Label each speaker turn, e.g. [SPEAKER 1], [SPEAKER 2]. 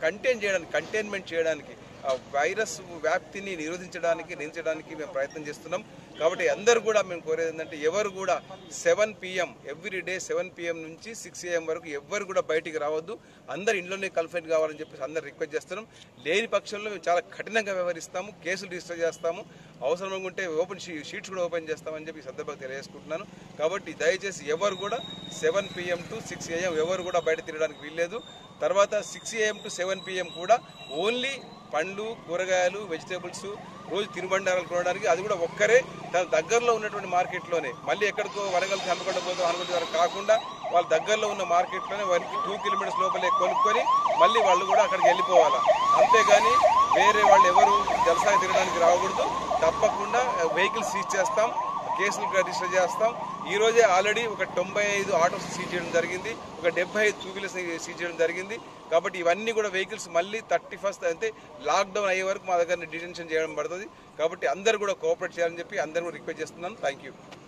[SPEAKER 1] contain చేయడానికి containment చేయడానికి ఆ వైరస్ వ్యాప్తిని నిరోధించడానికి నిలించడానికి మేము ప్రయత్నం చేస్తున్నాం కాబట్టి అందరూ కూడా మేము కోరేది ఏంటంటే ఎవరు కూడా seven PM every day seven PM నుంచి సిక్స్ ఏఎం వరకు ఎవరు కూడా బయటికి రావద్దు అందరు ఇంట్లోనే కన్ఫైన్ కావాలని చెప్పేసి అందరు రిక్వెస్ట్ చేస్తున్నాం లేని పక్షంలో మేము చాలా కఠినంగా వ్యవహరిస్తాము కేసులు రిజిస్టర్ చేస్తాము అవసరం ఉంటే ఓపెన్ షీ- షీట్స్ కూడా ఓపెన్ చేస్తామని చెప్పి ఈ సందర్భంగా తెలియజేసుకుంటున్నాను కాబట్టి దయచేసి ఎవరు కూడా seven PM to six AM ఎవరు కూడా బయట తిరగడానికి వీల్లేదు తర్వాత six AM to seven PM కూడా ఓన్లీ పండ్లు కూరగాయలు వెజిటేబుల్స్ రోజు తినుబండారాలు కొనడానికి అది కూడా ఒక్కరే తన దగ్గరలో ఉన్నటువంటి మార్కెట్లోనే మళ్ళీ ఎక్కడికో వరంగల్ హనుకొండ పోతాం హనుకొండ వరకు కాకుండా వాళ్ళ దగ్గరలో ఉన్న మార్కెట్లోనే వారికి టూ కిలోమీటర్స్ లోపలే కొనుక్కొని మళ్ళీ వాళ్ళు కూడా అక్కడికి వెళ్ళిపోవాలా అంతేగాని వేరే వాళ్ళు ఎవరు జలసాగి తిరగడానికి రాకూడదు తప్పకుండా వెహికల్స్ సీజ్ చేస్తాం కేసులు రిజిస్టర్ చేస్తాం ఈ రోజే ఆల్రెడీ ఒక తొంభై ఐదు ఆటోస్ సీజ్ చేయడం జరిగింది ఒక డెబ్బై ఐదు టూ వీలర్స్ సీజ్ చేయడం జరిగింది కాబట్టి ఇవన్నీ కూడా వెహికల్స్ మళ్ళీ థర్టీ ఫస్ట్ అంటే లాక్డౌన్ అయ్యే వరకు మా దగ్గర డిటెన్షన్ చేయడం పడుతుంది కాబట్టి అందరూ కూడా కోఆపరేట్ చేయాలని చెప్పి అందరూ రిక్వెస్ట్ చేస్తున్నాను థ్యాంక్ యూ